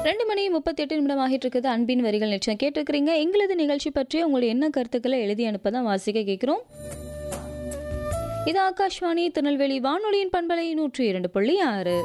ரெண்டு மணி முப்பத்தி எட்டு நிமிடம் ஆகிட்டு இருக்குது அன்பின் வரிகள் நிச்சயம் கேட்டிருக்கிறீங்க எங்களது நிகழ்ச்சி பற்றி உங்களுடைய என்ன கருத்துக்களை எழுதி அனுப்ப தான் வாசிக்க கேட்குறோம் இது ஆகாஷ்வாணி திருநெல்வேலி வானொலியின் பண்பலை நூற்றி இரண்டு புள்ளி ஆறு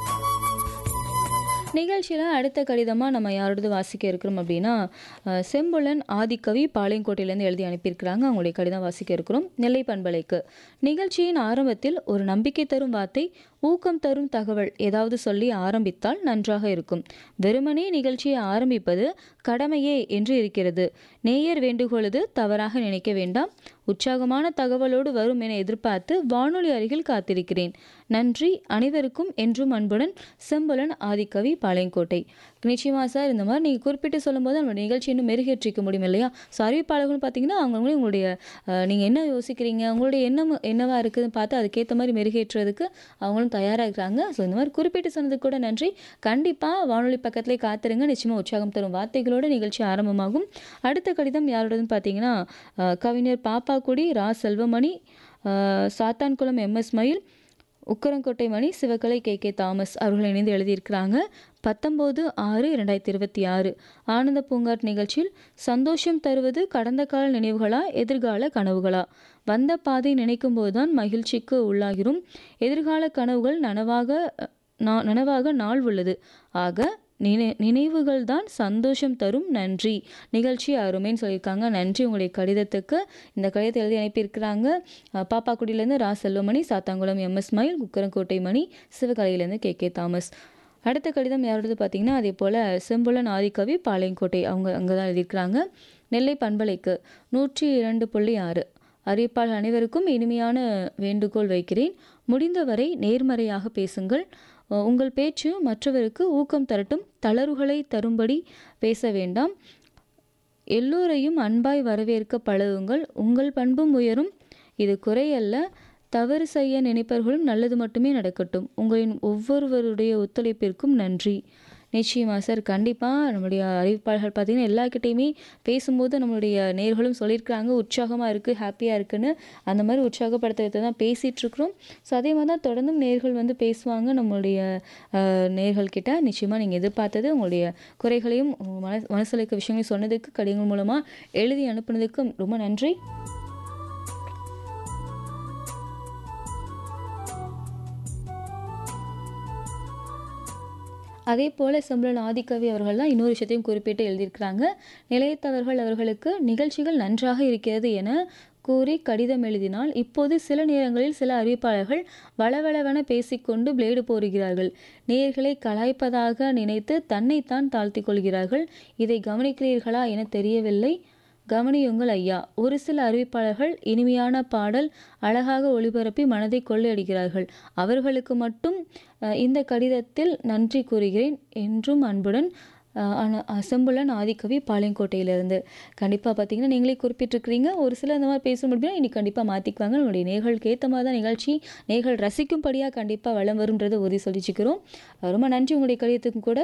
நிகழ்ச்சியில் அடுத்த கடிதமாக நம்ம யாரோடது வாசிக்க இருக்கிறோம் அப்படின்னா அஹ், செம்புலன் ஆதிக்கவி பாளையங்கோட்டையிலேருந்து எழுதி அனுப்பியிருக்கிறாங்க அவங்களுடைய கடிதம் வாசிக்க இருக்கிறோம் நெல்லை பண்பலைக்கு நிகழ்ச்சியின் ஆரம்பத்தில் ஒரு நம்பிக்கை தரும் வார்த்தை ஊக்கம் தரும் தகவல் ஏதாவது சொல்லி ஆரம்பித்தால் நன்றாக இருக்கும் வெறுமனே நிகழ்ச்சியை ஆரம்பிப்பது கடமையே என்று இருக்கிறது நேயர் வேண்டுகோளது தவறாக நினைக்க வேண்டாம் உற்சாகமான தகவலோடு வரும் என எதிர்பார்த்து வானொலி அருகில் காத்திருக்கிறேன் நன்றி அனைவருக்கும் என்றும் அன்புடன் செம்புலன் ஆதிக்கவி பாளையங்கோட்டை நிச்சயமா சார் இந்த மாதிரி நீங்கள் குறிப்பிட்டு சொல்லும்போது நம்ம நிகழ்ச்சி இன்னும் மெருகேற்றிக்க முடியும் இல்லையா ஸோ அறிவிப்பாளர்கள் பார்த்தீங்கன்னா அவங்கவுங்களே உங்களுடைய நீங்கள் என்ன யோசிக்கிறீங்க உங்களுடைய எண்ணம் என்னவா இருக்குதுன்னு பார்த்து அதுக்கேற்ற மாதிரி மெருகேற்றுறதுக்கு அவங்களும் தயாராக இருக்கிறாங்க ஸோ இந்த மாதிரி குறிப்பிட்டு சொன்னதுக்கு கூட நன்றி கண்டிப்பாக வானொலி பக்கத்துலேயே காத்துருங்க நிச்சயமாக உற்சாகம் தரும் வார்த்தைகளோடு நிகழ்ச்சி ஆரம்பமாகும் அடுத்த கடிதம் யாரோடதுன்னு பார்த்தீங்கன்னா அஹ், கவிஞர் பாப்பாக்குடி ரா செல்வமணி அஹ், Sathankulam MS Mayil Ukkarangottai Mani Sivakalai K K Thomas அவர்கள் இணைந்து எழுதியிருக்கிறாங்க பத்தொம்போது ஆறு இரண்டாயிரத்தி இருபத்தி ஆறு ஆனந்த பூங்காட் நிகழ்ச்சியில் சந்தோஷம் தருவது கடந்த கால நினைவுகளா எதிர்கால கனவுகளா வந்த பாதை நினைக்கும் போதுதான் மகிழ்ச்சிக்கு உள்ளாகிறோம் எதிர்கால கனவுகள் நனவாக நா- நனவாக நாள் உள்ளது ஆக நினை நினைவுகள் தான் சந்தோஷம் தரும் நன்றி நிகழ்ச்சி அருமைன்னு சொல்லியிருக்காங்க நன்றி உங்களுடைய கடிதத்துக்கு இந்த கடிதத்தை எழுதி அனுப்பியிருக்கிறாங்க அஹ், பாப்பாக்குடியிலேருந்து ரா செல்வமணி சாத்தாங்குளம் எம்எஸ் மயில் குக்கரங்கோட்டை மணி சிவகலையிலேருந்து கே கே தாமஸ் அடுத்த கடிதம் யாரோடது பார்த்தீங்கன்னா அதே போல் செம்புலன் ஆதிக்கவி பாளையங்கோட்டை அவங்க அங்கே தான் எழுதியிருக்கிறாங்க நெல்லை பண்பலைக்கு நூற்றி இரண்டு புள்ளி ஆறு அறிவிப்பாளர் அனைவருக்கும் இனிமையான வேண்டுகோள் வைக்கிறேன் முடிந்தவரை நேர்மறையாக பேசுங்கள் அஹ் உங்கள் பேச்சு மற்றவருக்கு ஊக்கம் தரட்டும் தளர்வுகளை தரும்படி பேச வேண்டாம் எல்லோரையும் அன்பாய் வரவேற்க பழகுங்கள் உங்கள் பண்பும் உயரும் இது குறையல்ல தவறு செய்ய நினைப்பவர்களும் நல்லது மட்டுமே நடக்கட்டும் உங்களின் ஒவ்வொருவருடைய ஒத்துழைப்பிற்கும் நன்றி நிச்சயமா சார் கண்டிப்பாக நம்மளுடைய அறிவிப்பாளர்கள் பார்த்தீங்கன்னா எல்லாக்கிட்டையுமே பேசும்போது நம்மளுடைய நேர்களும் சொல்லியிருக்காங்க உற்சாகமாக இருக்குது ஹாப்பியாக இருக்குன்னு அந்த மாதிரி உற்சாகப்படுத்துறதை தான் பேசிகிட்டு இருக்கிறோம் ஸோ அதே மாதிரி தான் தொடர்ந்தும் நேர்கள் வந்து பேசுவாங்க நம்மளுடைய அஹ், நேர்கள் கிட்ட நிச்சயமாக நீங்கள் எதிர்பார்த்தது உங்களுடைய குறைகளையும் உங்க மன மனசில் இருக்க விஷயங்களையும் சொன்னதுக்கு கடிதங்கள் மூலமாக எழுதி அனுப்புனதுக்கு ரொம்ப நன்றி அதே போல செம்பலன் ஆதிக்கவி அவர்கள் தான் இன்னொரு விஷயத்தையும் குறிப்பிட்டு எழுதியிருக்கிறாங்க நிலையத்தவர்கள் அவர்களுக்கு நிகழ்ச்சிகள் நன்றாக இருக்கிறது என கூறி கடிதம் எழுதினால் இப்போது சில நேரங்களில் சில அறிவிப்பாளர்கள் வளவளவென பேசிக்கொண்டு பிளேடு போடுகிறார்கள் நேர்களை கலாய்ப்பதாக நினைத்து தன்னைத்தான் தாழ்த்திக் கொள்கிறார்கள் இதை கவனிக்கிறீர்களா என தெரியவில்லை கவனியுங்கள் ஐயா ஒரு சில அறிவிப்பாளர்கள் இனிமையான பாடல் அழகாக ஒளிபரப்பி மனதை கொள்ளையடிக்கிறார்கள் அவர்களுக்கு மட்டும் அஹ், இந்த கடிதத்தில் நன்றி கூறுகிறேன் என்றும் அன்புடன் அஹ், அன- அசம்புலன் ஆதிக்கவி பாளையங்கோட்டையிலிருந்து கண்டிப்பாக பார்த்தீங்கன்னா நீங்களே குறிப்பிட்டிருக்கிறீங்க ஒரு சில இந்த மாதிரி பேச முடியும்னா இன்னைக்கு கண்டிப்பாக மாற்றிக்குவாங்க நம்மளுடைய நேர்களுக்கு ஏற்ற மாதிரி தான் நிகழ்ச்சி நேர்கள் ரசிக்கும்படியாக கண்டிப்பாக வளம் வரும்ன்றதை உறுதி சொல்லிச்சுக்கிறோம் அஹ், ரொம்ப நன்றி உங்களுடைய கடிதத்துக்கும் கூட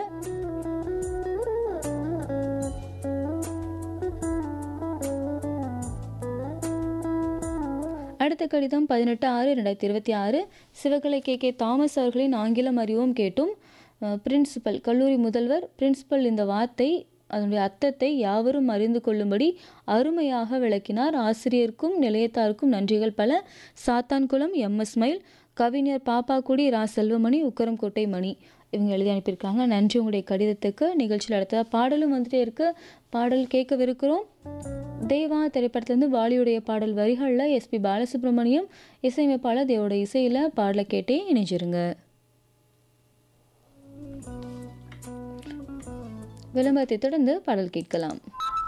அடுத்த கடிதம் பதினெட்டு ஆறு ரெண்டாயிரத்தி இருபத்தி ஆறு சிவகலை கே கே தாமஸ் அவர்களின் ஆங்கிலம் அறிவோம் கேட்டும் பிரின்சிபல் கல்லூரி முதல்வர் பிரின்சிபல் இந்த வார்த்தை அதனுடைய அர்த்தத்தை யாவரும் அறிந்து கொள்ளும்படி அருமையாக விளக்கினார் ஆசிரியருக்கும் நிலையத்தாருக்கும் நன்றிகள் பல சாத்தான்குளம் எம்எஸ் மயில் கவிஞர் பாப்பாக்குடி ரா செல்வமணி உக்கரம்கோட்டை மணி இவங்க எழுதி அனுப்பியிருக்காங்க நன்றி உங்களுடைய கடிதத்துக்கு நிகழ்ச்சியில் அடுத்த பாடலும் வந்துட்டே இருக்கு பாடல் கேட்கவிருக்கிறோம் தேவா திரைப்படத்துலேருந்து வாலியுடைய பாடல் வரிகளில் எஸ்பி பாலசுப்ரமணியம் இசையமைப்பாளர் தேவோட இசையில் பாடலை கேட்டே இணைஞ்சிருங்க விளம்பரத்தை தொடர்ந்து பாடல் கேட்கலாம்